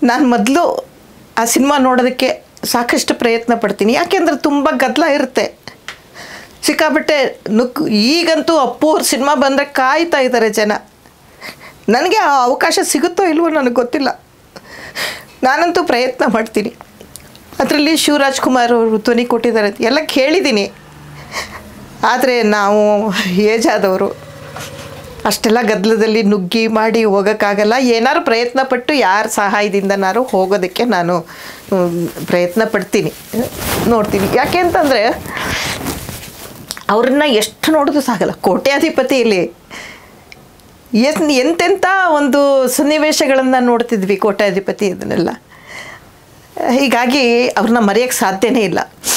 ನಾನು ಮೊದಲು ಆ ಸಿನಿಮಾ ನೋಡೋದಕ್ಕೆ ಸಾಕಷ್ಟು ಪ್ರಯತ್ನ ಪಡ್ತೀನಿ ಯಾಕೆಂದ್ರೆ ತುಂಬ ಗದ್ದಲ ಇರುತ್ತೆ ಸಿಕ್ಕಾಪಟ್ಟೆ ನುಕ್ ಈಗಂತೂ ಅಪ್ಪು ಅವ್ರ ಸಿನಿಮಾ ಬಂದರೆ ಕಾಯ್ತಾ ಇದ್ದಾರೆ ಜನ ನನಗೆ ಆ ಅವಕಾಶ ಸಿಗುತ್ತೋ ಇಲ್ವೋ ನನಗೆ ಗೊತ್ತಿಲ್ಲ ನಾನಂತೂ ಪ್ರಯತ್ನ ಮಾಡ್ತೀನಿ ಅದರಲ್ಲಿ ಶಿವರಾಜ್ ಕುಮಾರ್ ಅವರು ಧ್ವನಿ ಕೊಟ್ಟಿದ್ದಾರೆ ಎಲ್ಲ ಕೇಳಿದ್ದೀನಿ ಆದರೆ ನಾವು ಏಜ್ ಆದವರು ಅಷ್ಟೆಲ್ಲ ಗದ್ದಲದಲ್ಲಿ ನುಗ್ಗಿ ಮಾಡಿ ಹೋಗೋಕ್ಕಾಗಲ್ಲ ಏನಾದ್ರು ಪ್ರಯತ್ನ ಪಟ್ಟು ಯಾರ ಸಹಾಯದಿಂದನಾರು ಹೋಗೋದಕ್ಕೆ ನಾನು ಹ್ಮ್, ಪ್ರಯತ್ನ ಪಡ್ತೀನಿ ನೋಡ್ತೀನಿ ಯಾಕೆ ಅಂತಂದರೆ ಅವ್ರನ್ನ ಎಷ್ಟು ನೋಡೋದು ಸಾಗಲ್ಲ ಕೋಟ್ಯಾಧಿಪತಿಯಲ್ಲಿ ಎಸ್ ಎಂತೆಂಥ ಒಂದು ಸನ್ನಿವೇಶಗಳನ್ನು ನೋಡ್ತಿದ್ವಿ ಕೋಟ್ಯಾಧಿಪತಿ ಇದನ್ನೆಲ್ಲ ಹೀಗಾಗಿ ಅವ್ರನ್ನ ಮರೆಯೋಕ್ಕೆ ಸಾಧ್ಯನೇ ಇಲ್ಲ